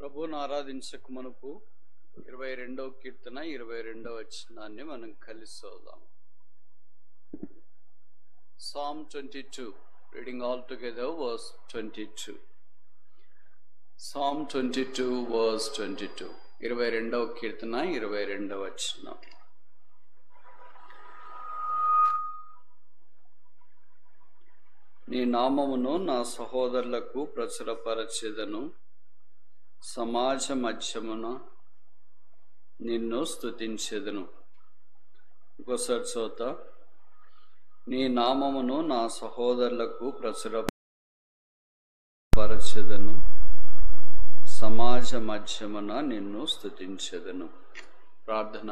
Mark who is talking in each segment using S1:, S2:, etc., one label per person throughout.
S1: ప్రభువును ఆరాధించక మనకు ఇరవై రెండవ కీర్తన ఇరవై రెండవ వచనాన్ని మనం కలిసి చదువుదాం psalm twenty two reading all together verse twenty two psalm twenty two verse twenty two ఇరవై రెండవ కీర్తన ఇరవై రెండవ వచనం నీ నామమును నా సహోదరులకు ప్రచురపరచెదను సమాజ మధ్యమున నిన్ను స్తుతించెదను ఇంకోసారి చోత నీ నామమును నా సహోదరులకు ప్రచురపరచెదను సమాజ మధ్యమున నిన్ను స్తుతించెదను ప్రార్థన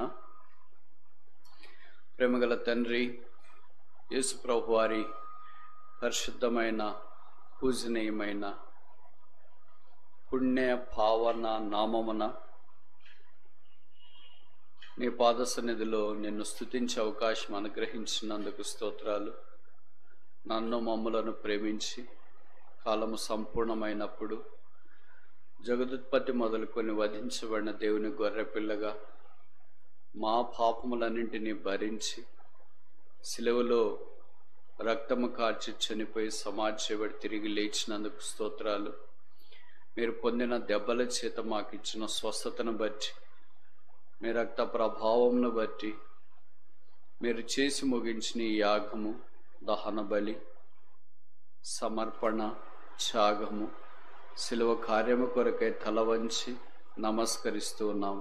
S1: ప్రేమగల తండ్రి యేసు ప్రభు వారి పరిశుద్ధమైన పూజనీయమైన పుణ్య భావన నామమున నీ పాద సన్నిధిలో నిన్ను స్థుతించే అవకాశం అనుగ్రహించినందుకు స్తోత్రాలు నన్ను మమ్ములను ప్రేమించి కాలము సంపూర్ణమైనప్పుడు జగదుత్పత్తి మొదలుకొని వధించబడిన దేవుని గొర్రెపిల్లగా మా పాపములన్నింటినీ భరించి సిలువలో రక్తము కార్చి చనిపోయి సమాజేబడి తిరిగి లేచినందుకు స్తోత్రాలు మీరు పొందిన దెబ్బల చేత మాకు ఇచ్చిన స్వస్థతను బట్టి మీ రక్త ప్రభావంను బట్టి మీరు చేసి ముగించిన ఈ యాగము దహన బలి సమర్పణ త్యాగము శిలువ కార్యము కొరకై తల వంచి నమస్కరిస్తూ ఉన్నాం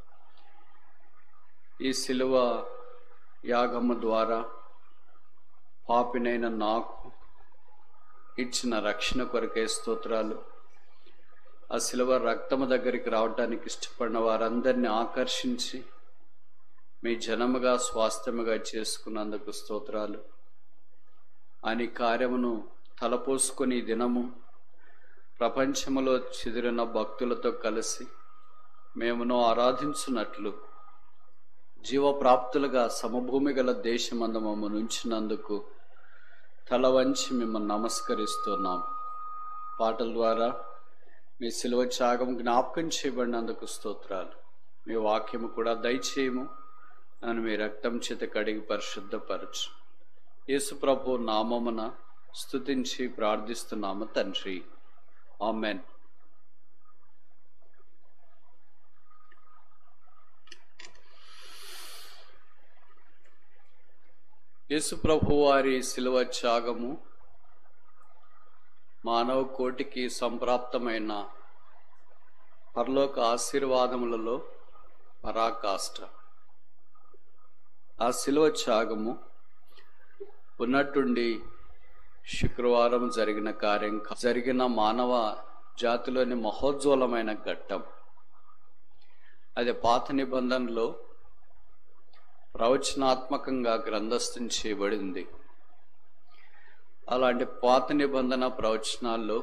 S1: ఈ శిలువ యాగము ద్వారా పాపినైన నాకు ఇచ్చిన రక్షణ కొరకే స్తోత్రాలు ఆ శిలువ రక్తము దగ్గరికి రావడానికి ఇష్టపడిన వారందరినీ ఆకర్షించి మీ జనముగా స్వాస్థ్యముగా చేసుకున్నందుకు స్తోత్రాలు అని కార్యమును తలపోసుకొని ఈ దినము ప్రపంచములో చెదిరిన భక్తులతో కలిసి మేమును ఆరాధించున్నట్లు జీవప్రాప్తులుగా సమభూమి గల దేశమందు మమ్మల్ని ఉంచినందుకు తల వంచి మిమ్మల్ని నమస్కరిస్తున్నాం పాటల ద్వారా మీ శిలువ త్యాగం జ్ఞాపకం చేయబడినందుకు స్తోత్రాలు మీ వాక్యము కూడా దయచేయము నన్ను మీ రక్తం చేత కడిగి పరిశుద్ధపరచు యేసు ప్రభు నామమున స్తుతించి ప్రార్థిస్తున్నాము తండ్రి ఆమెన్ యేసు ప్రభు వారి శిలువ త్యాగము మానవ కోటికి సంప్రాప్తమైన పరలోక ఆశీర్వాదములలో పరాకాష్ట ఆ శిలువ త్యాగము ఉన్నట్టుండి శుక్రవారం జరిగిన కార్యం కా- జరిగిన మానవ జాతిలోని మహోజ్వలమైన ఘట్టం అది పాత నిబంధనలో ప్రవచనాత్మకంగా గ్రంథస్థం చేయబడింది అలాంటి పాత నిబంధన ప్రవచనాల్లో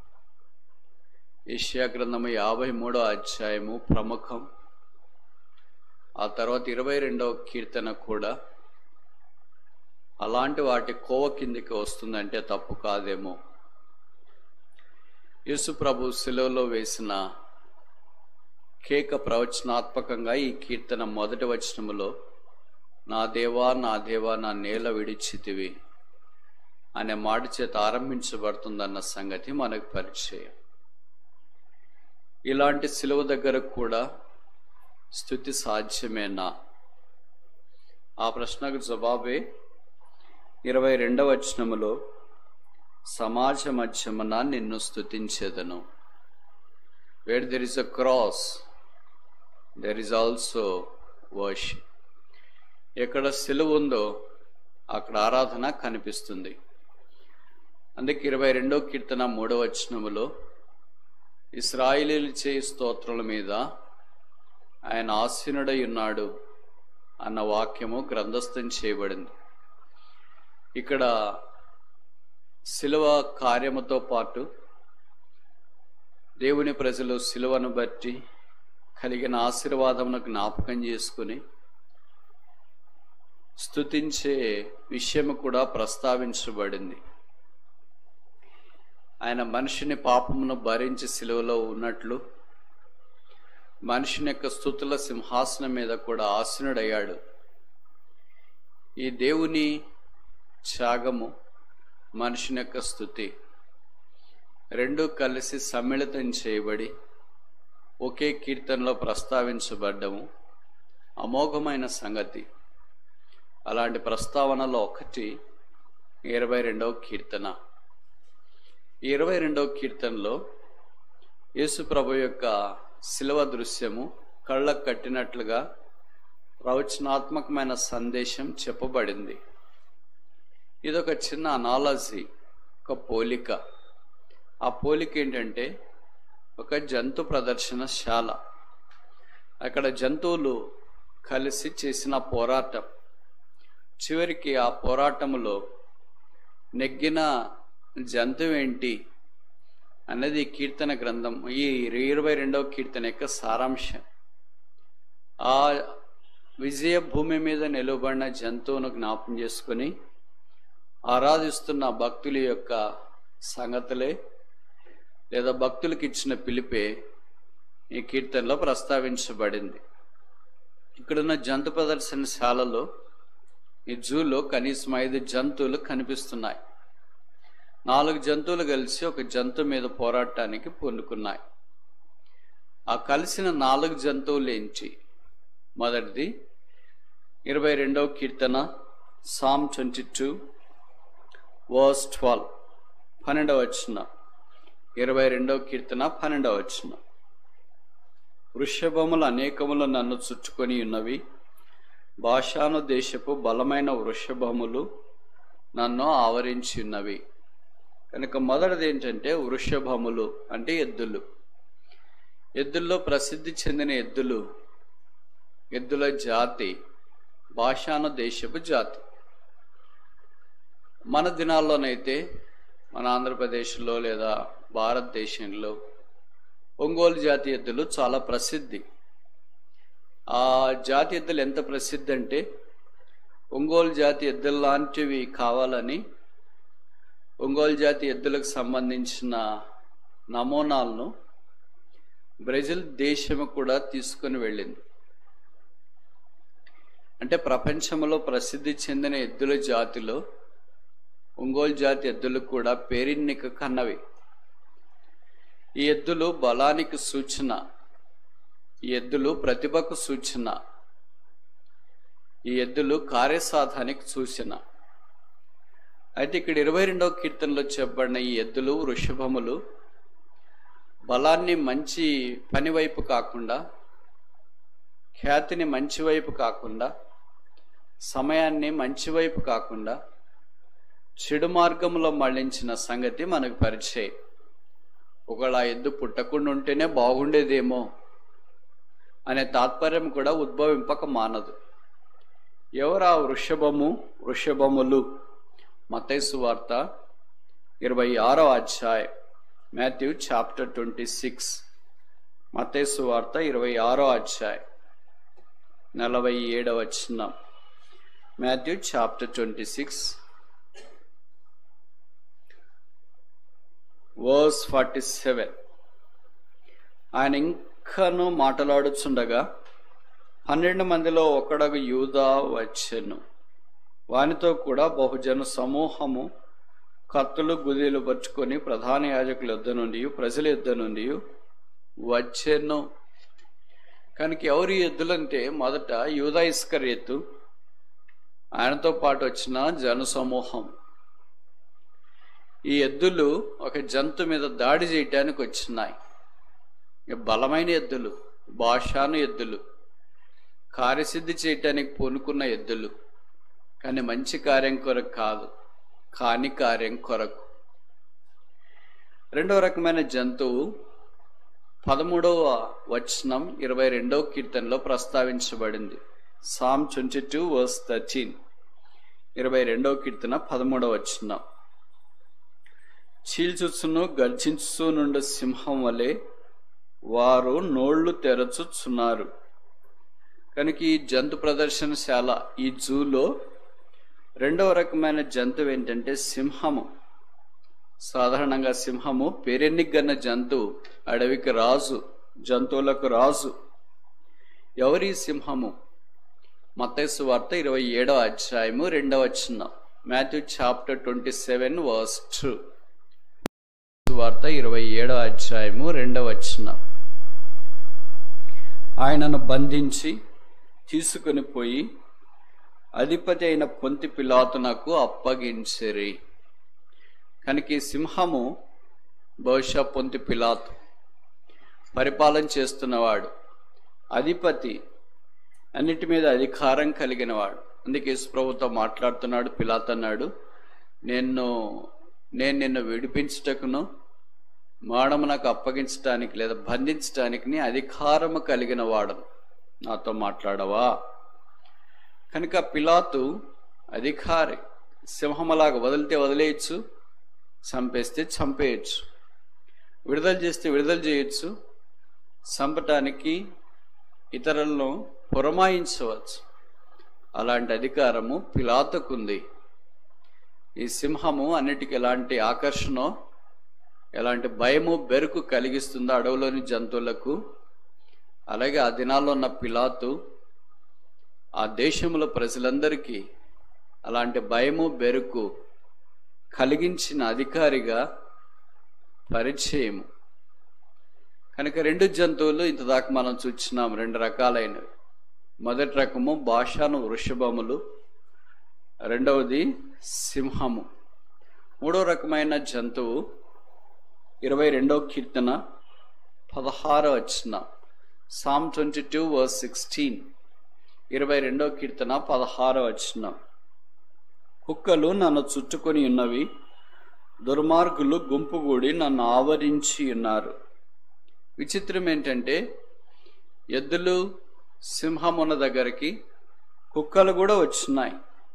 S1: ఏషియా గ్రంథము యాభై మూడో అధ్యాయము ప్రముఖం ఆ తర్వాత ఇరవై రెండవ కీర్తన కూడా అలాంటి వాటి కోవ కిందికి వస్తుందంటే తప్పు కాదేమో యేసు ప్రభు శిలువలో వేసిన కేక ప్రవచనాత్మకంగా ఈ కీర్తన మొదటి వచనములో నా దేవా నా దేవా నా నేల విడిచితివి అనే మాట చేత ఆరంభించబడుతుందన్న సంగతి మనకు పరిచయం ఇలాంటి సిలువ దగ్గర కూడా స్థుతి సాధ్యమేనా ఆ ప్రశ్నకు జవాబే ఇరవై రెండవ వచనములో సమాజ మధ్యమున నిన్ను స్థుతించేదను where there is a cross there is also worship ఎక్కడ సిలువ ఉందో అక్కడ ఆరాధన కనిపిస్తుంది అందుకే ఇరవై రెండో కీర్తన మూడో వచనములో ఇస్రాయిలీలు చేయి స్తోత్రముల మీద ఆయన ఆసీనుడై ఉన్నాడు అన్న వాక్యము గ్రంథస్థం చేయబడింది ఇక్కడ శిలువ కార్యముతో పాటు దేవుని ప్రజలు శిలువను బట్టి కలిగిన ఆశీర్వాదమును జ్ఞాపకం చేసుకుని స్తుతించే విషయం కూడా ప్రస్తావించబడింది ఆయన మనిషిని పాపమును భరించి సిలువలో ఉన్నట్లు మనుషుని యొక్క స్థుతుల సింహాసనం మీద కూడా ఆసనుడయ్యాడు ఈ దేవుని త్యాగము మనుషుని యొక్క స్థుతి రెండు కలిసి సమ్మిళితం చేయబడి ఒకే కీర్తనలో ప్రస్తావించబడ్డము అమోఘమైన సంగతి అలాంటి ప్రస్తావనలో ఒకటి ఇరవై రెండవ కీర్తన ఈ ఇరవై రెండవ కీర్తనలో యేసు ప్రభు యొక్క శిలవ దృశ్యము కళ్ళకు కట్టినట్లుగా ప్రవచనాత్మకమైన సందేశం చెప్పబడింది ఇదొక చిన్న అనాలజీ ఒక పోలిక ఆ పోలిక ఏంటంటే ఒక జంతు ప్రదర్శనశాల అక్కడ జంతువులు కలిసి చేసిన పోరాటం చివరికి ఆ పోరాటంలో నెగ్గిన జంతువు ఏంటి అనేది ఈ కీర్తన గ్రంథం ఈ ఇరవై రెండవ కీర్తన యొక్క సారాంశం ఆ విజయ భూమి మీద నిలబడిన జంతువును జ్ఞాపం చేసుకొని ఆరాధిస్తున్న భక్తుల యొక్క సంగతులే లేదా భక్తులకు ఇచ్చిన పిలిపే ఈ కీర్తనలో ప్రస్తావించబడింది ఇక్కడున్న జంతు ప్రదర్శనశాలలో ఈ జూలో కనీసం ఐదు జంతువులు కనిపిస్తున్నాయి నాలుగు జంతువులు కలిసి ఒక జంతువు మీద పోరాటానికి పూనుకున్నాయి ఆ కలిసిన నాలుగు జంతువులు ఏంటి మొదటిది ఇరవై రెండవ కీర్తన psalm twenty two verse twelve పన్నెండవ వచ్చిన ఇరవై రెండవ కీర్తన పన్నెండవ వచ్చిన వృషభములు అనేకములు నన్ను చుట్టుకొని ఉన్నవి భాషాను దేశపు బలమైన వృషభములు నన్ను ఆవరించి ఉన్నవి కనుక మొదటిది ఏంటంటే వృషభములు అంటే ఎద్దులు ఎద్దుల్లో ప్రసిద్ధి చెందిన ఎద్దులు ఎద్దుల జాతి భాషాను దేశపు జాతి మన దినాల్లోనైతే మన ఆంధ్రప్రదేశ్లో లేదా భారతదేశంలో ఒంగోలు జాతి ఎద్దులు చాలా ప్రసిద్ధి ఆ జాతి ఎద్దులు ఎంత ప్రసిద్ధి అంటే ఒంగోలు జాతి ఎద్దుల లాంటివి కావాలని ఒంగోలు జాతి ఎద్దులకు సంబంధించిన నమూనాలను బ్రెజిల్ దేశము కూడా తీసుకొని వెళ్ళింది అంటే ప్రపంచంలో ప్రసిద్ధి చెందిన ఎద్దుల జాతిలో ఒంగోలు జాతి ఎద్దులు కూడా పేరెన్నిక కన్నవి ఈ ఎద్దులు బలానికి సూచన ఈ ఎద్దులు ప్రతిభకు సూచన ఈ ఎద్దులు కార్యసాధానికి సూచన అయితే ఇక్కడ ఇరవై రెండవ కీర్తనలో చెప్పబడిన ఈ ఎద్దులు వృషభములు బలాన్ని మంచి పని వైపు కాకుండా ఖ్యాతిని మంచి వైపు కాకుండా సమయాన్ని మంచి వైపు కాకుండా చెడు మార్గంలో మళ్లించిన సంగతి మనకు పరిచయం ఒకవేళ ఆ ఎద్దు పుట్టకుండా ఉంటేనే బాగుండేదేమో అనే తాత్పర్యం కూడా ఉద్భవింపక మానదు ఎవరా వృషభము వృషభములు మతైసు వార్త ఇరవై ఆరో అధ్యాయం మాథ్యూ చాప్టర్ ట్వంటీ సిక్స్ మతైసు వార్త ఇరవై ఆరో అధ్యాయం నలభై ఏడవ వచ్చిన Matthew chapter twenty six verse forty seven ఆయన ఇంకను మాట్లాడుచుండగా పన్నెండు మందిలో ఒకడగు యూదా వచ్చెను వానితో కూడా బహుజన సమూహము కత్తులు గుదిలు పట్టుకొని ప్రధాన యాజకుల యుద్ధ నుండి ప్రజల యుద్ధ నుండి వచ్చెను కనుక ఎవరి ఎద్దులంటే మొదట యూదా ఇస్కర్ ఎత్తు ఆయనతో పాటు వచ్చిన జన సమూహం ఈ ఎద్దులు ఒక జంతు మీద దాడి చేయటానికి వచ్చినాయి బలమైన ఎద్దులు భాషాను ఎద్దులు కార్యసిద్ధి చేయటానికి పూనుకున్న ఎద్దులు కానీ మంచి కార్యం కొరకు కాదు కాని కార్యం కొరకు రెండవ రకమైన జంతువు పదమూడవ వచనం ఇరవై రెండవ కీర్తనలో ప్రస్తావించబడింది psalm twenty two verse thirteen ఇరవై రెండవ కీర్తన పదమూడవ వచనం చీల్చుచును గర్జించు నుండి సింహం వలె వారు నోళ్లు తెరచుచున్నారు కనుక ఈ జంతు ప్రదర్శనశాల ఈ జూలో రెండవ రకమైన జంతువు ఏంటంటే సింహము సాధారణంగా సింహము పేరెన్నిగన్న జంతువు అడవికి రాజు జంతువులకు రాజు ఎవరి సింహము మత్తైసు వార్త ఇరవై ఏడవ అధ్యాయము రెండవ వచ్చిన Matthew chapter twenty seven verse two వార్త ఇరవై ఏడవ అధ్యాయము రెండవ వచ్చిన ఆయనను బంధించి తీసుకుని పోయి అధిపతి అయిన పొంతి పిలాతునకు అప్పగించిరి కనుక ఈ సింహము బహుశా పొంతి పిలాతు పరిపాలన చేస్తున్నవాడు అధిపతి అన్నిటి మీద అధికారం కలిగిన వాడు అందుకే ప్రభుతో మాట్లాడుతున్నాడు పిలాత్ అన్నాడు నేను నేను నిన్ను విడిపించుటకును మాడము నాకు అప్పగించడానికి లేదా బంధించడానికి నీ అధికారము కలిగిన వాడను నాతో మాట్లాడవా కనుక పిలాతు అధికారి సింహమలాగా వదిలితే వదిలేయచ్చు చంపేస్తే చంపేయచ్చు విడుదల చేస్తే విడుదల చేయొచ్చు చంపటానికి ఇతరులను పురమాయించవచ్చు అలాంటి అధికారము పిలాతుకుంది ఈ సింహము అన్నిటికీ ఎలాంటి ఆకర్షణ ఎలాంటి భయము బెరుకు కలిగిస్తుందో అడవులోని జంతువులకు అలాగే ఆ దినాల్లో ఉన్న పిలాతు ఆ దేశంలో ప్రజలందరికీ అలాంటి భయము బెరుకు కలిగించిన అధికారిగా పరిచయము కనుక రెండు జంతువులు ఇంతదాకా మనం చూస్తున్నాం రెండు రకాలైనవి మొదటి రకము భాషాను వృషభములు రెండవది సింహము మూడో రకమైన జంతువు ఇరవై రెండవ కీర్తన పదహారో వచ్చిన psalm twenty two verse sixteen ఇరవై రెండవ కీర్తన పదహారో వచ్చిన కుక్కలు నన్ను చుట్టుకొని ఉన్నవి దుర్మార్గులు గుంపుగూడి నన్ను ఆవరించి ఉన్నారు విచిత్రం ఏంటంటే ఎద్దులు సింహం ఉన్న దగ్గరికి కుక్కలు కూడా వచ్చినాయి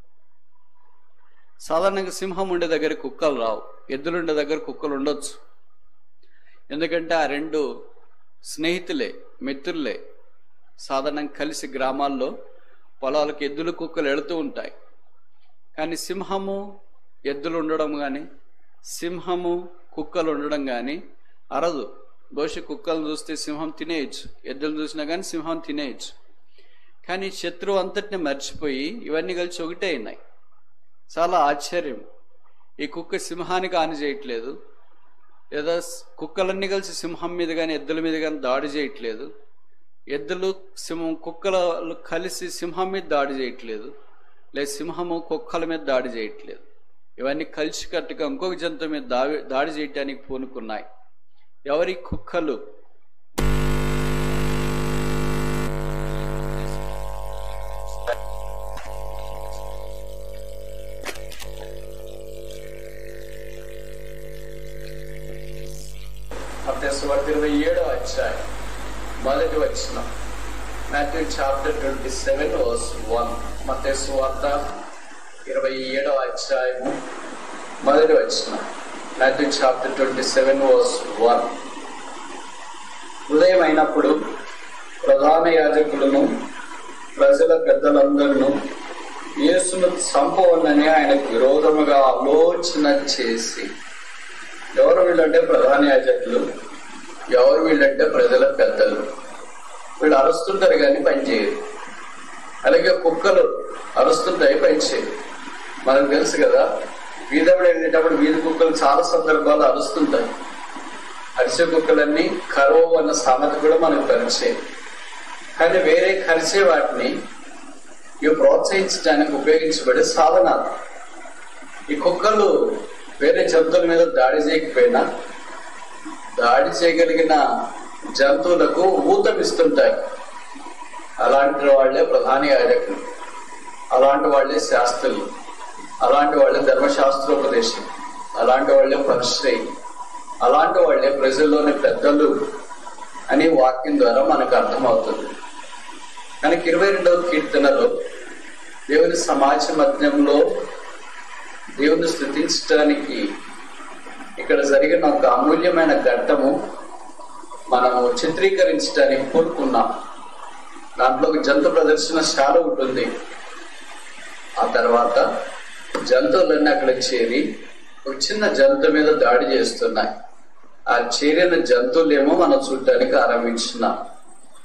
S1: సాధారణంగా సింహం ఉండే దగ్గర కుక్కలు రావు ఎద్దులు ఉండే దగ్గర కుక్కలు ఉండొచ్చు ఎందుకంటే ఆ రెండు స్నేహితులే మిత్రులే సాధారణంగా కలిసి గ్రామాల్లో పొలాలకు ఎద్దులు కుక్కలు వెళుతూ ఉంటాయి కానీ సింహము ఎద్దులు ఉండడం కానీ సింహము కుక్కలు ఉండడం కానీ అరదు బహుశా కుక్కలను చూస్తే సింహం తినేయచ్చు ఎద్దులు చూసినా కానీ సింహం తినేయచ్చు కానీ శత్రువు అంతటిని మర్చిపోయి ఇవన్నీ కలిసి ఒకటే అయినాయి చాలా ఆశ్చర్యం ఈ కుక్క సింహానికి హాని చేయట్లేదు లేదా కుక్కలన్నీ కలిసి సింహం మీద కానీ ఎద్దుల మీద కానీ దాడి చేయట్లేదు ఎద్దులు సింహం కుక్కలు కలిసి సింహం మీద దాడి చేయట్లేదు లేదా సింహము కుక్కల మీద దాడి చేయట్లేదు ఇవన్నీ కలిసి కట్టుగా ఇంకొక జంతువు మీద దాడి దాడి చేయటానికి పూనుకున్నాయి ఎవరి కుక్కలు మతేశ్వార్త ఇరవై ఏడో అధ్యాయం మొదటి వచ్చిన Matthew chapter twenty seven verse one మతేశ్వార్త ఇరవై ఏడో అధ్యాయము మొదటి వచ్చిన Matthew chapter twenty seven verse one ఉదయం అయినప్పుడు ప్రధాన యాజకులను ప్రజల పెద్దలందరూ యేసును చంపవన్నని ఆయనకు విరోధముగా ఆలోచన చేసి ఎవరు వీళ్ళంటే ప్రధాన యాజకులు ఎవరు వీళ్ళంటే ప్రజల పెద్దలు వీళ్ళు అరుస్తుంటారు కానీ పనిచేయరు అలాగే కుక్కలు అరుస్తుంటాయి పనిచేయరు మనకు తెలుసు కదా వీధవిడ వెళ్ళేటప్పుడు వీధి కుక్కలు చాలా సందర్భాలు అరుస్తుంటాయి అరిసే కుక్కలన్నీ కరువు అన్న సామెత కూడా మనకు పరిచయం కానీ వేరే కరిచే వాటిని ఇవి ప్రోత్సహించడానికి ఉపయోగించబడే సాధనాలు ఈ కుక్కలు వేరే జంతువుల మీద దాడి చేయకపోయినా దాడి చేయగలిగిన జంతువులకు ఊతమిస్తుంటాయి అలాంటి వాళ్లే ప్రధాన యాజకులు అలాంటి వాళ్లే శాస్త్రులు అలాంటి వాళ్లే ధర్మశాస్త్రోపదేశం అలాంటి వాళ్లే పరిశ్రయి అలాంటి వాళ్లే ప్రజల్లోని పెద్దలు అని వాక్యం ద్వారా మనకు అర్థమవుతుంది కనుక ఇరవై రెండవ కీర్తనలో దేవుని సమాజ మధ్యంలో దేవుని స్థుతించడానికి ఇక్కడ జరిగిన ఒక అమూల్యమైన ఘట్టము మనము చిత్రీకరించడానికి కోరుకున్నాం దాంట్లో ఒక జంతు ప్రదర్శనశాల ఉంటుంది ఆ తర్వాత జంతువులన్నీ అక్కడ చేరి ఒక చిన్న జంతు మీద దాడి చేస్తున్నాయి ఆ చేరిన జంతువులేమో మనం చూడటానికి ఆరంభించినాం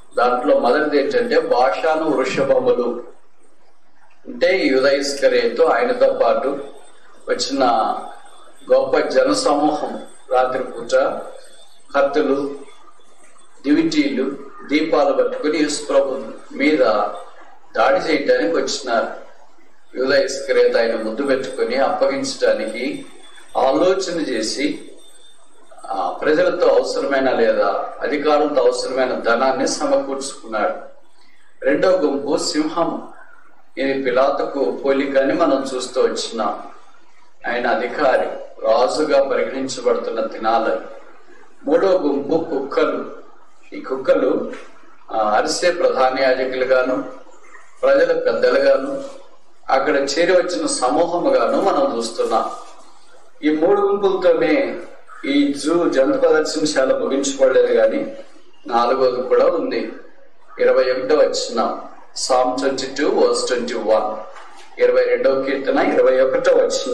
S1: దాంట్లో మొదటిది ఏంటంటే భాషాను వృషభములు అంటే యుధయిస్కరేతో ఆయనతో పాటు వచ్చిన గొప్ప జన సమూహం రాత్రిపూట కత్తులు దివిటీలు దీపాలు పట్టుకుని యేసుప్రభు మీద దాడి చేయటానికి వచ్చినారు యూద ఇస్కరేత ఆయన ముద్దు పెట్టుకుని అప్పగించడానికి ఆలోచన చేసి ఆ, ప్రజలతో అవసరమైన లేదా అధికారులతో అవసరమైన ధనాన్ని సమకూర్చుకున్నాడు రెండో గుంపు సింహం ఇది పిలాతకు పోలికని మనం చూస్తూ వచ్చినాం ఆయన అధికారి రాజుగా పరిగణించబడుతున్న తినాలని మూడో గుంపు కుక్కలు ఈ కుక్కలు ఆ, అరిసే ప్రధాన యాజకులుగాను ప్రజల పెద్దలుగాను అక్కడ చేరి వచ్చిన సమూహముగాను మనం చూస్తున్నాం ఈ మూడు గుంపులతోనే ఈ జూ జంతు ప్రదర్శనశాల ముగించబడలేదు కానీ నాలుగోది కూడా ఉంది ఇరవై ఒకటో వచ్చిన psalm twenty two verse twenty one ఇరవై రెండవ కీర్తన ఇరవై ఒకటో వచ్చిన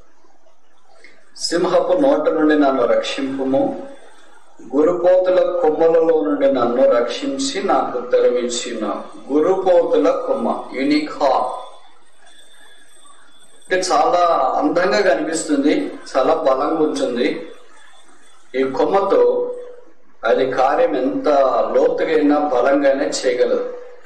S1: సింహపు నోట నుండి నన్ను రక్షింపుము గురుపోతుల కొమ్మలలో నుండి నన్ను రక్షించి నాకు ఉత్తరమిచ్చిన గురుపోతుల కొమ్మ యూనిక్ హార్ అంటే చాలా అందంగా కనిపిస్తుంది చాలా బలంగా ఉంటుంది ఈ కొమ్మతో అది కార్యం ఎంత లోతుగైనా బలంగానే చేయగలదు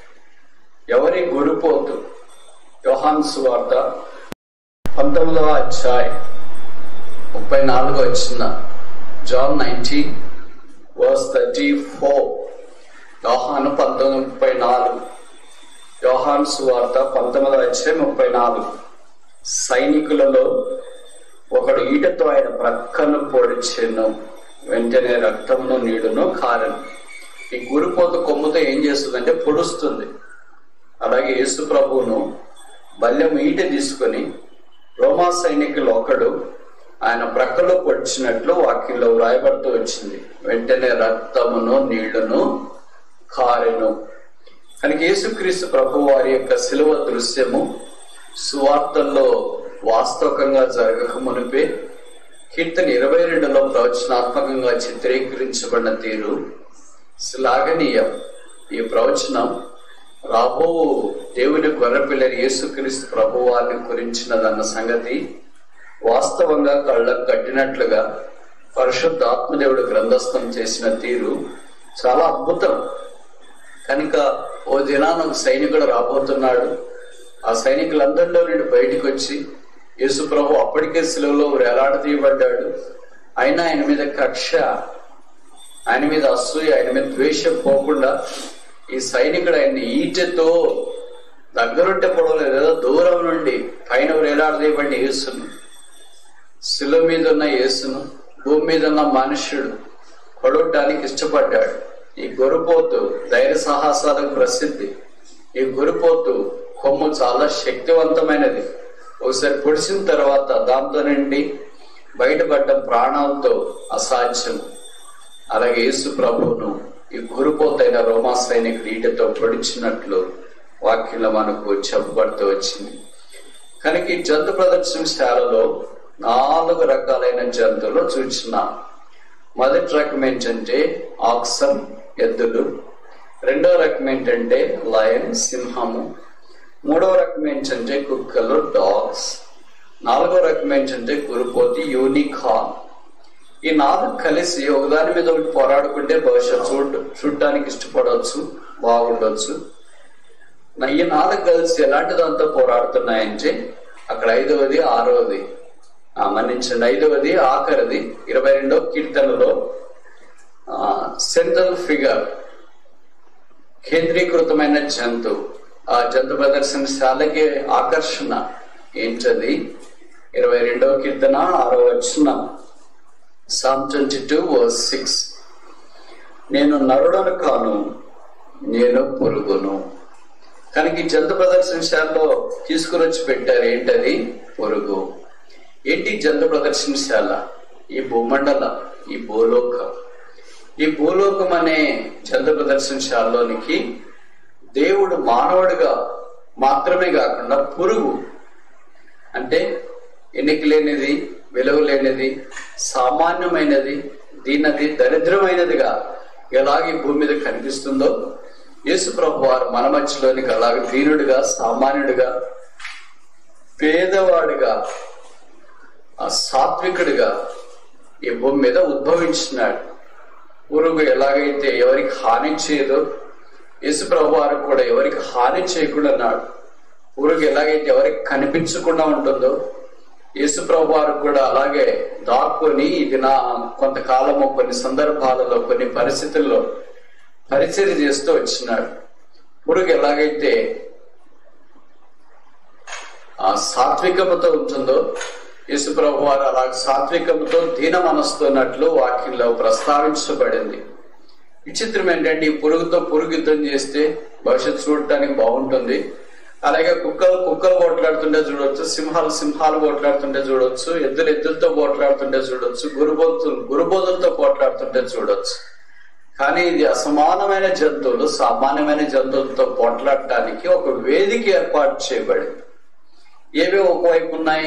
S1: ఎవరి గురుపోతు యోహాన్స్ వార్త పంతొమ్మిదవ అధ్యాయం ముప్పై నాలుగు వచ్చిన John nineteen verse thirty four యోహాను పంతొమ్మిది ముప్పై నాలుగు యోహాన్ సువార్త పంతొమ్మిదవ అధ్యాయం ముప్పై నాలుగు సైనికులలో ఒకడు ఈటతో ఆయన ప్రక్కను పొడిచెను వెంటనే రక్తమును నీడును కారను ఈ గురిపోత కొమ్ముతో ఏం చేస్తుందంటే పొడుస్తుంది అలాగే యేసు ప్రభువును బల్యం ఈట తీసుకొని రోమా సైనికులు ఒకడు ఆయన ప్రక్కలో పొడిచినట్లు వాక్యంలో వ్రాయబడుతూ వచ్చింది వెంటనే రక్తమును నీళ్లును కారెను కనుక యేసుక్రీస్తు ప్రభు వారి యొక్క శిలువ దృశ్యము సువార్తల్లో వాస్తవకంగా జరగక మునిపే కీర్తన ఇరవై రెండులో ప్రవచనాత్మకంగా చిత్రీకరించబడిన తీరు శ్లాఘనీయం ఈ ప్రవచనం రాబో దేవుని గొర్రెపిల్లని యేసుక్రీస్తు ప్రభు వారిని గురించినదన్న సంగతి వాస్తవంగా కళ్ళకు కట్టినట్లుగా పరిశుద్ధ ఆత్మదేవుడు గ్రంథస్థం చేసిన తీరు చాలా అద్భుతం కనుక ఓ దినాన ఒక సైనికుడు రాబోతున్నాడు ఆ సైనికులందరిలో నుండి బయటికి వచ్చి యేసు ప్రభు అప్పటికే శిలువలో వేలాడదీయబడ్డాడు అయినా ఆయన మీద కక్ష ఆయన మీద అసూయ ఆయన మీద ద్వేషం పోకుండా ఈ సైనికుడు ఆయన్ని ఈటెతో దగ్గరుంటే పొడవలేదు ఏదో దూరం నుండి పైన వేలాడదీయబడిన యేసును శిలువ మీద ఉన్న యేసును భూమి మీద ఉన్న మనుష్యుడు కొడవటానికి ఇష్టపడ్డాడు ఈ గొరుపోతు ధైర్య సాహసాలకు ప్రసిద్ధి ఈ గురిపోతు కొమ్ము చాలా శక్తివంతమైనది ఒకసారి పొడిచిన తర్వాత దాంతో నుండి బయటపడ్డ ప్రాణాలతో అసాధ్యం అలాగే యేసు ప్రభువును ఈ గురిపోతైన రోమా సైనికుడు ఈటతో పొడిచినట్లు వాక్యంలో మనకు చెప్పబడుతూ వచ్చింది కనుక ఈ జంతు ప్రదర్శనశాలలో నాలుగు రకాలైన జంతువులు చూస్తున్నాం మొదటి రకం ఏంటంటే ఆక్సన్ ఎద్దులు రెండో రకం ఏంటంటే లయన్ సింహము మూడో రకం ఏంటంటే కుక్కలు డాగ్స్ నాలుగో రకం ఏంటంటే కురుపోతి యూనికార్న్ ఈ నాలుగు కలిసి ఒకదాని మీద ఒకటి పోరాడుకుంటే బహుశా చూడ చూడటానికి ఇష్టపడవచ్చు బాగుండొచ్చు నా- ఈ నాలుగు కలిసి ఎలాంటి దాంతో పోరాడుతున్నాయంటే అక్కడ ఐదవది ఆరవది ఆ, మన్నించండి ఐదవది ఆఖరిది ఇరవై రెండో కీర్తనలో సెంట్రల్ ఫిగర్ కేంద్రీకృతమైన జంతు ఆ జంతు ప్రదర్శనశాలకి ఆకర్షణ ఏంటది ఇరవై రెండవ కీర్తన ఆరో వచ్చిన psalm twenty two verse six నేను నరుడను కాను నేను పురుగును కనుక ఈ జంతు ప్రదర్శనశాలలో తీసుకుని వచ్చి పెట్టారు ఏంటది పురుగు ఏంటి జంతు ప్రదర్శనశాల ఈ భూమండల ఈ భూలోకం ఈ భూలోకం అనే జంతు ప్రదర్శనశాలలోనికి దేవుడు మానవుడిగా మాత్రమే కాకుండా పురుగు అంటే ఎన్నిక లేనిది విలువ లేనిది సామాన్యమైనది దీనది దరిద్రమైనదిగా ఎలాగ ఈ భూమి మీద కనిపిస్తుందో యేసు ప్రభు వారు మన మధ్యలోనికి అలాగే వీరుడుగా సామాన్యుడిగా పేదవాడిగా ఆ సాత్వికుడిగా ఈ భూమి మీద ఉద్భవించినాడు పురుగు ఎలాగైతే ఎవరికి హాని చేయదో యేసుప్రభు వారు కూడా ఎవరికి హాని చేయకుండా అన్నాడు పురుగు ఎలాగైతే ఎవరికి కనిపించకుండా ఉంటుందో యేసుప్రభు వారు కూడా అలాగే దాక్కుని ఇది నా కొంతకాలము కొన్ని సందర్భాలలో కొన్ని పరిస్థితుల్లో పరిచయం చేస్తూ వచ్చినాడు పురుగు ఎలాగైతే ఆ సాత్వికముతో ఉంటుందో యేసుప్రభు వారు అలా సాత్వికముతో దీన మనస్తున్నట్లు వాక్యంలో ప్రస్తావించబడింది విచిత్రం ఏంటంటే ఈ పురుగుతో పురుగు యుద్ధం చేస్తే భవిష్యత్తు చూడటానికి బాగుంటుంది అలాగే కుక్కలు కుక్కలు పోట్లాడుతుంటే చూడొచ్చు సింహాలు సింహాలు పోట్లాడుతుంటే చూడొచ్చు ఎద్దులు ఎద్దులతో పోట్లాడుతుంటే చూడొచ్చు గురుబోతులు గురుబోధులతో పోట్లాడుతుంటే చూడొచ్చు కానీ ఇది అసమానమైన జంతువులు సామాన్యమైన జంతువులతో పోట్లాడటానికి ఒక వేదిక ఏర్పాటు చేయబడింది ఏవే ఒకవైపు ఉన్నాయి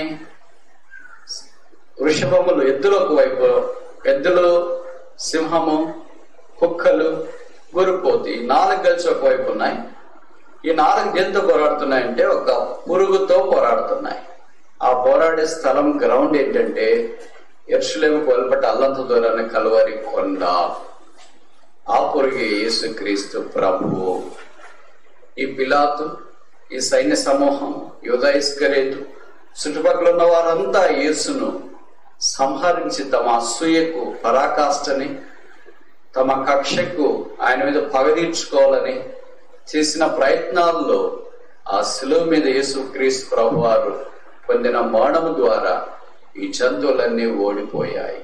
S1: వృషభములు ఎద్దులు ఒకవైపు ఎద్దులు సింహము కుక్కలు గురుపోతి ఈ నాలుగు కలిసి ఒకవైపు ఉన్నాయి ఈ నాలుగు దేంతో పోరాడుతున్నాయంటే ఒక పురుగుతో పోరాడుతున్నాయి ఆ పోరాడే స్థలం గ్రౌండ్ ఏంటంటే ఎర్షులేము కొలపట అల్లంత దూరాన్ని కలువరి కొండ ఆ పురుగే యేసుక్రీస్తు ప్రభువు ఈ పిలాతు ఈ సైన్య సమూహం యోధా ఇస్కరేతు చుట్టుపక్కల ఉన్న వారంతా యేసును సంహరించి తమ అసూయకు పరాకాష్ఠని తమ కక్షకు ఆయన మీద పగ తీర్చుకోవాలని చేసిన ప్రయత్నాల్లో ఆ శిలువ మీద యేసు క్రీస్తు ప్రభు వారు పొందిన మరణము ద్వారా ఈ జంతువులన్నీ ఓడిపోయాయి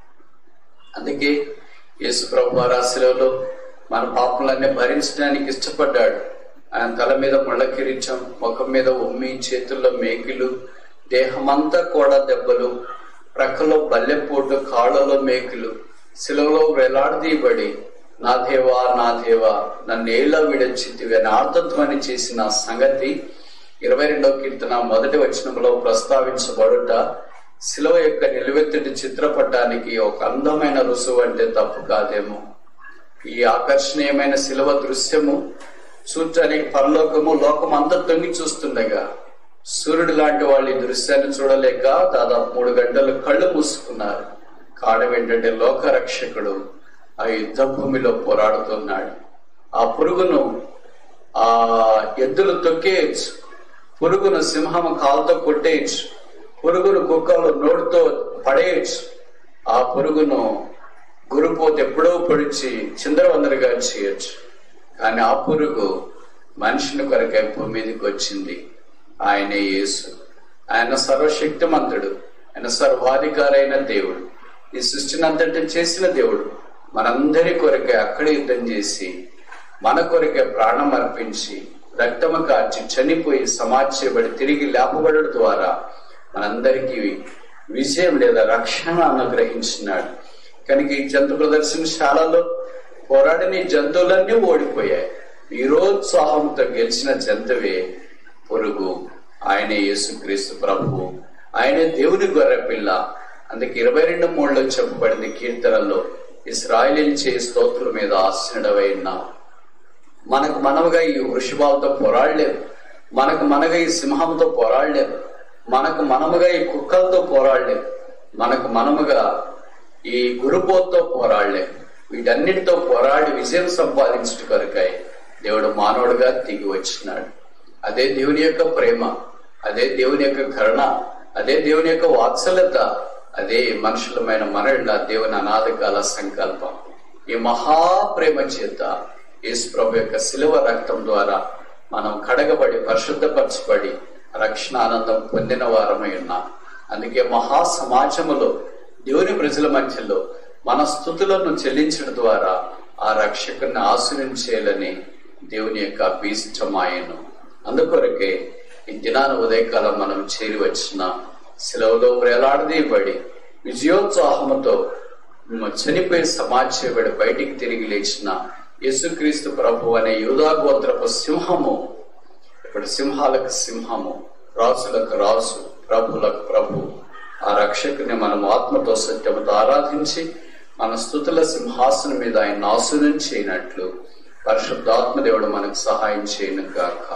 S1: అందుకే యేసు ప్రభు వారు ఆ శిలువలో మన పాపలన్నీ భరించడానికి ఇష్టపడ్డాడు ఆయన తల మీద ముళ్ళ కిరీటం ముఖం మీద ఉమ్మి చేతుల్లో మేకులు దేహమంతా కూడా దెబ్బలు ప్రక్కలో బల్లెపోటు కాళ్ళలో మేకులు శిలువలో వేలాడదీయబడి నా దేవా నా దేవా నన్ను ఏళ్ళ విడచితివి అని ఆర్తధ్వని చేసిన సంగతి ఇరవై రెండవ కీర్తన మొదటి వచనంలో ప్రస్తావించబడుట శిలువ యొక్క నిలువెత్తుటి చిత్రపటానికి ఒక అందమైన రుసువు అంటే తప్పు కాదేమో ఈ ఆకర్షణీయమైన శిలువ దృశ్యము చూడటానికి పరలోకము లోకం అంతా తొంగి చూస్తుండగా సూర్యుడు లాంటి వాళ్ళు ఈ దృశ్యాన్ని చూడలేక దాదాపు మూడు గంటలు కళ్ళు మూసుకున్నారు కారణం ఏంటంటే లోకరక్షకుడు ఆ యుద్ధ భూమిలో పోరాడుతున్నాడు ఆ పురుగును ఆ ఎద్దులు తొక్కేయచ్చు పురుగును సింహము కాలుతో కొట్టేయచ్చు పురుగును కుక్కలు నోటితో పడేయచ్చు ఆ పురుగును గురుపోతే ఎప్పుడో పొడిచి చిందరవందరగా చేయొచ్చు కానీ ఆ పురుగు మనిషిని కొరకై భూమి మీదకి వచ్చింది ఆయనే యేసు ఆయన సర్వశక్తిమంతుడు ఆయన సర్వాధికారైన దేవుడు ఈ సృష్టిని అంతటి చేసిన దేవుడు మనందరి కొరకే అక్కడ యుద్ధం చేసి మన కొరకే ప్రాణం అర్పించి రక్తము కార్చి చనిపోయి సమాజబడి తిరిగి లేపబడడం ద్వారా మనందరికీ విజయం లేదా రక్షణ అనుగ్రహించినాడు కనుక ఈ జంతు ప్రదర్శనశాలలో పోరాడిన ఈ జంతువులన్నీ ఓడిపోయాయి వీరోత్సాహంతో గెలిచిన జంతువే పొరుగు ఆయనే యేసుక్రీస్తు ప్రభువు ఆయనే దేవుని గొర్రె పిల్ల అందుకే ఇరవై రెండు మూడులో చెప్పబడింది కీర్తనలో ఇస్రాయలీలు చే స్తోత్రుల మీద ఆశ్రడవై ఉన్నావు మనకు మనముగా ఈ వృషభాలతో పోరాడలేము మనకు మనగా ఈ సింహంతో పోరాడలేము మనకు మనముగా ఈ కుక్కలతో పోరాడలేము మనకు మనముగా ఈ గురుపోతో పోరాడలేము వీటన్నిటితో పోరాడి విజయం సంపాదించుట కొరకై దేవుడు మానవుడిగా దిగి వచ్చినాడు అదే దేవుని యొక్క ప్రేమ అదే దేవుని యొక్క కరుణ అదే దేవుని యొక్క వాత్సల్యత అదే మనుషులమైన మనళ్ళ దేవుని అనాథకాల సంకల్పం ఈ మహాప్రేమ చేత యేసు ప్రభు యొక్క శిలువ రక్తం ద్వారా మనం కడగబడి పరిశుద్ధపరచబడి రక్షణ ఆనందం పొందిన వారమై ఉన్నాం అందుకే మహా సమాజములో దేవుని ప్రజల మధ్యలో మన స్థుతులను చెల్లించడం ద్వారా ఆ రక్షకుని ఆశ్రయించేయాలని దేవుని యొక్క అభీష్టమాయను అందుకొరకే ఈ దినాన ఉదయకాలం మనం చేరి వచ్చిన సెలవులో వేలాడదీయబడి విజయోత్సాహముతో చనిపోయి సమాజబడి బయటికి తిరిగి లేచిన యేసుక్రీస్తు ప్రభు అనే యూదాగోత్రపు సింహము ఇప్పుడు సింహాలకు సింహము రాజులకు రాజు ప్రభులకు ప్రభు ఆ రక్షకుని మనం ఆత్మతో సత్యముతో ఆరాధించి మన స్థుతుల సింహాసనం మీద ఆయన ఆసునం చేయనట్లు పరిశుద్ధాత్మ దేవుడు మనకు సహాయం చేయను గాక